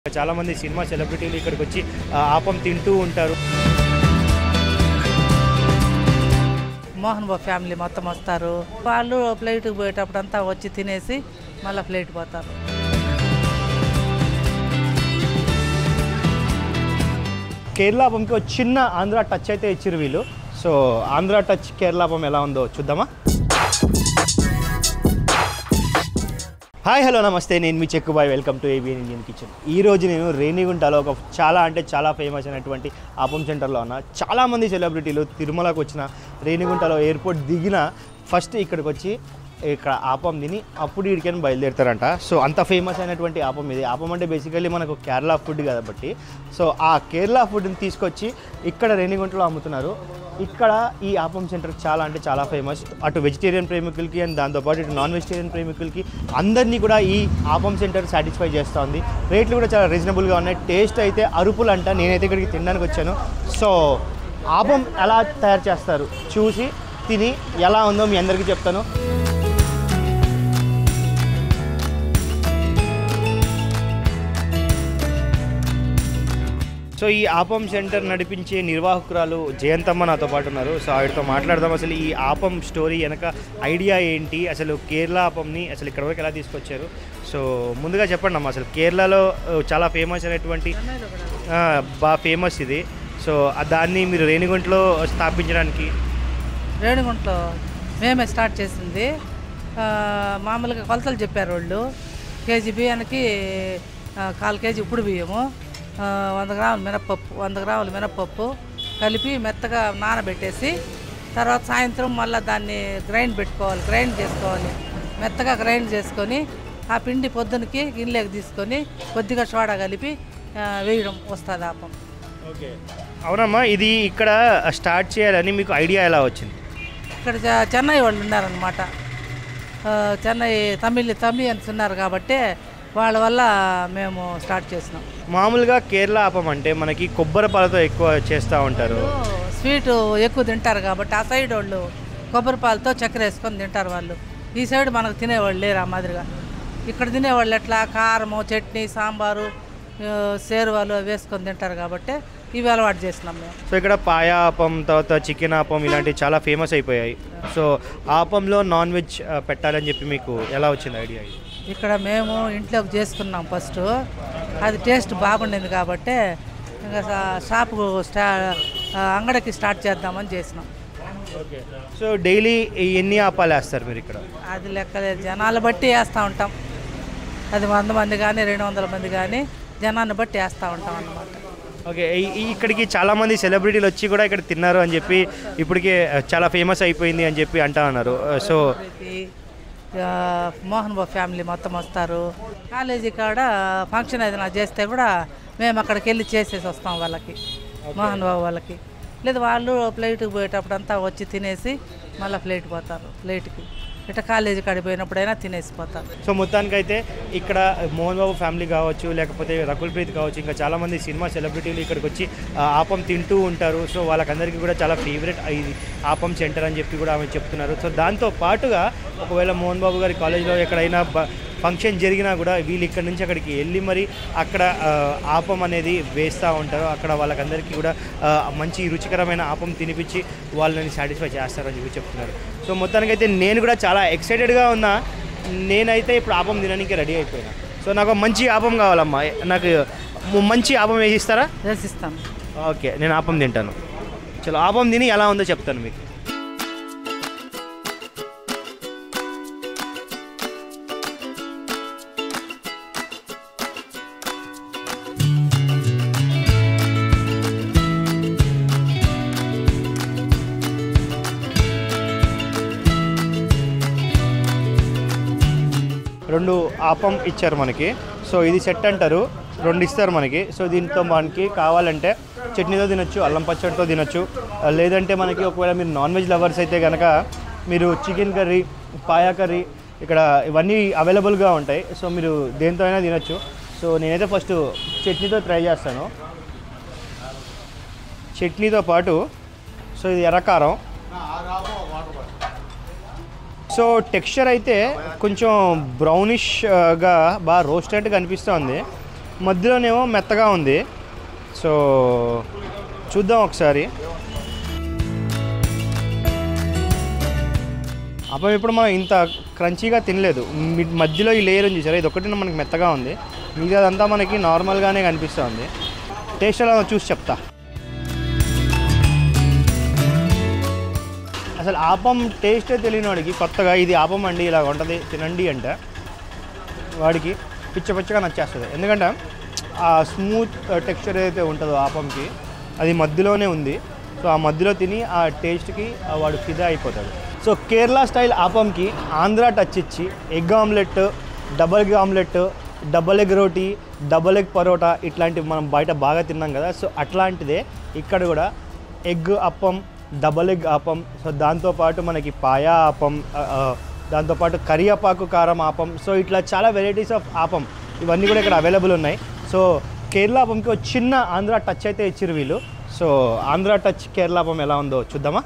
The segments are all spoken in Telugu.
చాలా మంది సినిమా సెలబ్రిటీలు ఇక్కడికి వచ్చి ఆ, ఆపం తింటూ ఉంటారు మోహన్ బాబు ఫ్యామిలీ మొత్తం వస్తారు వాళ్ళు ఫ్లైట్కి పోయేటప్పుడు అంతా వచ్చి తినేసి మళ్ళీ ఫ్లైట్ పోతారు కేరళ ఆపంకి ఒక చిన్న ఆంధ్ర టచ్ అయితే ఇచ్చారు వీళ్ళు సో ఆంధ్ర టచ్ కేరళ ఆపం ఎలా ఉందో చూద్దామా హాయ్ హలో నమస్తే నేను మీ చెక్కుబాయ్ welcome to ABN Indian kitchen ఈ రోజు నేను రేణిగుంటలో ఒక చాలా అంటే చాలా ఫేమస్ అయినటువంటి ఆపం సెంటర్లో ఉన్న చాలామంది సెలబ్రిటీలు తిరుమలకు వచ్చిన రేణిగుంటలో ఎయిర్పోర్ట్ దిగిన ఫస్ట్ ఇక్కడికి వచ్చి ఇక్కడ ఆపం తిని అప్పుడు ఇడికని బయలుదేరుతారంట సో అంత ఫేమస్ అయినటువంటి ఆపం ఇది ఆపం అంటే బేసికల్లీ మనకు కేరళ ఫుడ్ కాబట్టి సో ఆ కేరళ ఫుడ్ని తీసుకొచ్చి ఇక్కడ రేణిగుంటలో అమ్ముతున్నారు ఇక్కడ ఈ ఆపం సెంటర్ చాలా అంటే చాలా ఫేమస్ అటు వెజిటేరియన్ ప్రేమికులకి అండ్ దాంతోపాటు ఇటు నాన్ వెజిటేరియన్ ప్రేమికులకి అందరినీ కూడా ఈ ఆపం సెంటర్ సాటిస్ఫై చేస్తూ ఉంది రేట్లు కూడా చాలా రీజనబుల్గా ఉన్నాయి టేస్ట్ అయితే అరుపులు అంట నేనైతే ఇక్కడికి తినడానికి వచ్చాను సో ఆపం ఎలా తయారు చేస్తారు చూసి తిని ఎలా ఉందో మీ అందరికీ చెప్తాను సో ఈ ఆపం సెంటర్ నడిపించే నిర్వాహకురాలు జయంతమ్మ నాతో పాటు ఉన్నారు సో ఆవిడతో మాట్లాడదాం అసలు ఈ ఆపం స్టోరీ వెనక ఐడియా ఏంటి అసలు కేరళ ఆపంని అసలు ఇక్కడ వరకు ఎలా తీసుకొచ్చారు సో ముందుగా చెప్పండి అమ్మా అసలు కేరళలో ఆ, చాలా ఫేమస్ అయినటువంటి ఆ, బాగా ఫేమస్ ఇది సో ఆ దాన్ని మీరు రేణిగుంటలో స్థాపించడానికి రేణిగుంటలో మేమే స్టార్ట్ చేసింది ఆ, మామూలుగా కొలతలు చెప్పారు వాళ్ళు కేజీ బియ్యానికి ఆ, కాల్ కేజీ ఇప్పుడు బియ్యము ఆ, వంద గ్రాములు మినప్పప్పు వంద గ్రాములు మినప్పప్పు కలిపి మెత్తగా నానబెట్టేసి తర్వాత సాయంత్రం మళ్ళీ దాన్ని గ్రైండ్ పెట్టుకోవాలి గ్రైండ్ చేసుకోవాలి మెత్తగా గ్రైండ్ చేసుకొని ఆ పిండి పొద్దునకి గిన్నెలోకి తీసుకొని కొద్దిగా సోడా కలిపి ఆ, వేయడం వస్తుంది ఆపం ఓకే అవునమ్మా ఇది ఇక్కడ స్టార్ట్ చేయాలని మీకు ఐడియా ఎలా వచ్చింది ఇక్కడ చ- చెన్నై వాళ్ళు ఉన్నారనమాట చెన్నై తమిళ్ తమిళియన్స్ ఉన్నారు కాబట్టి వాళ్ళ వల్ల మేము స్టార్ట్ చేసినాం మామూలుగా కేరళ ఆపం అంటే మనకి కొబ్బరి పాలతో ఎక్కువ చేస్తూ ఉంటారు స్వీట్ ఎక్కువ తింటారు కాబట్టి ఆ సైడ్ వాళ్ళు కొబ్బరి పాలతో చక్కెర వేసుకొని తింటారు వాళ్ళు ఈ సైడ్ మనకు తినేవాళ్ళు లేరు ఆ మాదిరిగా ఇక్కడ తినేవాళ్ళు ఎట్లా కారము చట్నీ సాంబారు ఆ, సేరువాలు అవి వేసుకొని తింటారు కాబట్టి ఇవి అలవాటు చేసినాం మేము సో ఇక్కడ పాయ ఆపం తర్వాత చికెన్ ఆపం ఇలాంటివి చాలా ఫేమస్ అయిపోయాయి సో ఆపంలో నాన్ వెజ్ ఆ, పెట్టాలని చెప్పి మీకు ఎలా వచ్చింది ఐడియా ఇది ఇక్కడ మేము ఇంట్లోకి చేసుకున్నాం ఫస్ట్ అది టేస్ట్ బాగుండింది కాబట్టి ఇంకా షా- షాపు స్టా ఆ, అంగడికి స్టార్ట్ చేద్దామని చేసినాం ఓకే సో డైలీ ఎన్ని ఆపాలు వేస్తారు మీరు ఇక్కడ అది లెక్కలేదు జనాలు బట్టి వేస్తూ ఉంటాం అది వంద మంది కానీ రెండు వందల మంది కానీ జనాన్ని బట్టి వేస్తూ ఉంటాం అన్నమాట ఓకే ఈ- ఈ- ఇక్కడికి చాలా మంది సెలబ్రిటీలు వచ్చి కూడా ఇక్కడ తిన్నారు అని చెప్పి ఇప్పటికే ఆ, చాలా ఫేమస్ అయిపోయింది అని చెప్పి అంటా ఉన్నారు ఆ, సో ప్రీతి, ఆ, మోహన్ బాబు ఫ్యామిలీ మొత్తం వస్తారు కాలేజీ కాడ ఫంక్షన్ ఏదైనా చేస్తే కూడా మేము అక్కడికి వెళ్ళి చేసేసి వస్తాం వాళ్ళకి మోహన్ బాబు వాళ్ళకి లేదు వాళ్ళు ఫ్లైట్కి పోయేటప్పుడు అంతా వచ్చి తినేసి మళ్ళీ ఫ్లైట్ పోతారు ఫ్లైట్కి ఇట్లా కాలేజీ కాడికి పోయినప్పుడైనా తినేసి పోతారు సో మొత్తానికైతే ఇక్కడ మోహన్ బాబు ఫ్యామిలీ కావచ్చు లేకపోతే రకుల్ ప్రీత్ కావచ్చు ఇంకా చాలామంది సినిమా సెలబ్రిటీలు ఇక్కడికి వచ్చి ఆ, ఆపం తింటూ ఉంటారు సో వాళ్ళకందరికీ కూడా చాలా ఫేవరెట్ ఇది ఆపం సెంటర్ అని చెప్పి కూడా ఆమె చెప్తున్నారు సో దాంతో పాటుగా ఒకవేళ మోహన్ బాబు గారి కాలేజ్లో ఎక్కడైనా బ ఫంక్షన్ జరిగినా కూడా వీళ్ళు ఇక్కడ నుంచి అక్కడికి వెళ్ళి మరి అక్కడ ఆ, ఆపం అనేది వేస్తూ ఉంటారు అక్కడ వాళ్ళకందరికీ కూడా ఆ, మంచి రుచికరమైన ఆపం తినిపించి వాళ్ళని సాటిస్ఫై చేస్తారని చెప్పి చెప్తున్నారు సో మొత్తానికైతే నేను కూడా చాలా ఎక్సైటెడ్గా ఉన్నా నేనైతే ఇప్పుడు ఆపం తినడానికి రెడీ అయిపోయినా సో నాకు మంచి ఆపం కావాలమ్మా నాకు మ- మంచి ఆపం వేసిస్తారా వేసిస్తాం ఓకే నేను ఆపం తింటాను చలో ఆపం తిని ఎలా ఉందో చెప్తాను మీకు రెండు ఆపం ఇచ్చారు మనకి సో ఇది సెట్ అంటారు రెండు ఇస్తారు మనకి సో దీంతో మనకి కావాలంటే చట్నీతో తినొచ్చు అల్లం పచ్చడితో తినొచ్చు ఆ, లేదంటే మనకి ఒకవేళ మీరు నాన్ వెజ్ లవర్స్ అయితే కనుక మీరు చికెన్ కర్రీ పాయా కర్రీ ఇక్కడ ఇవన్నీ అవైలబుల్గా ఉంటాయి సో మీరు దేంతో అయినా తినొచ్చు సో నేనైతే ఫస్ట్ చట్నీతో ట్రై చేస్తాను చట్నీతో పాటు సో ఇది ఎర్రకారం సో టెక్స్చర్ అయితే కొంచెం బ్రౌనిష్గా బాగా రోస్టెడ్గా అనిపిస్తుంది మధ్యలోనేమో మెత్తగా ఉంది సో చూద్దాం ఒకసారి అప్పుడు ఇప్పుడు మనం ఇంత క్రంచీగా తినలేదు మి- మధ్యలో ఈ లేయర్ ఉంది చూసారా ఇది ఒకటి మనకి మెత్తగా ఉంది మిగతాదంతా మనకి నార్మల్గానే కనిపిస్తుంది టేస్ట్ ఎలా ఉందో చూసి చెప్తా అసలు ఆపం టేస్టే తెలియని వాడికి కొత్తగా ఇది ఆపం అండి ఇలా ఉంటుంది తినండి అంటే వాడికి పిచ్చ పిచ్చగా నచ్చేస్తుంది ఎందుకంటే ఆ స్మూత్ టెక్స్చర్ ఏదైతే ఉంటుందో ఆపంకి అది మధ్యలోనే ఉంది సో ఆ మధ్యలో తిని ఆ టేస్ట్కి ఆ వాడు ఫిదా అయిపోతాడు సో కేరళ స్టైల్ ఆపంకి ఆంధ్ర టచ్ ఇచ్చి egg omelette double egg omelette double egg రోటీ డబల్ ఎగ్ పరోటా ఇట్లాంటివి మనం బయట బాగా తిన్నాం కదా సో అట్లాంటిదే ఇక్కడ కూడా egg appam double egg appam so దాంతోపాటు మనకి పాయా ఆపం ఆ, ఆ, దాంతోపాటు కరియాపాకు కారం ఆపం సో ఇట్లా చాలా వెరైటీస్ ఆఫ్ ఆపం ఇవన్నీ కూడా ఇక్కడ అవైలబుల్ ఉన్నాయి సో కేరళ ఆపంకి ఒక చిన్న ఆంధ్ర టచ్ అయితే ఇచ్చిరు వీళ్ళు సో ఆంధ్ర టచ్ కేరళ ఆపం ఎలా ఉందో చూద్దామా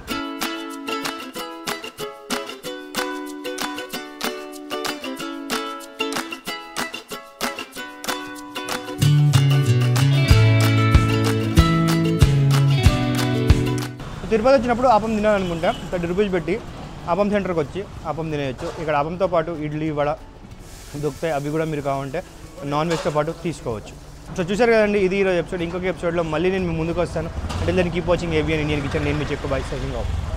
తిరుపతి వచ్చినప్పుడు ఆపం తినాలనుకుంటే థర్టీ రూపీస్ పెట్టి ఆపం సెంటర్కి వచ్చి ఆపం తినేయచ్చు ఇక్కడ ఆపంతో పాటు ఇడ్లీ వడ దొరుకుతాయి అవి కూడా మీరు కావాలంటే నాన్ వెజ్తో పాటు తీసుకోవచ్చు సో చూసారు కదండి ఇది ఈరోజు ఎపిసోడ్ ఇంకొక ఎపిసోడ్లో మళ్ళీ నేను మీ ముందుకు వస్తాను అంటే దాన్ని keep watching ABN Indian kitchen నేను మీ చెక్కు బై సైనింగ్ ఆఫ్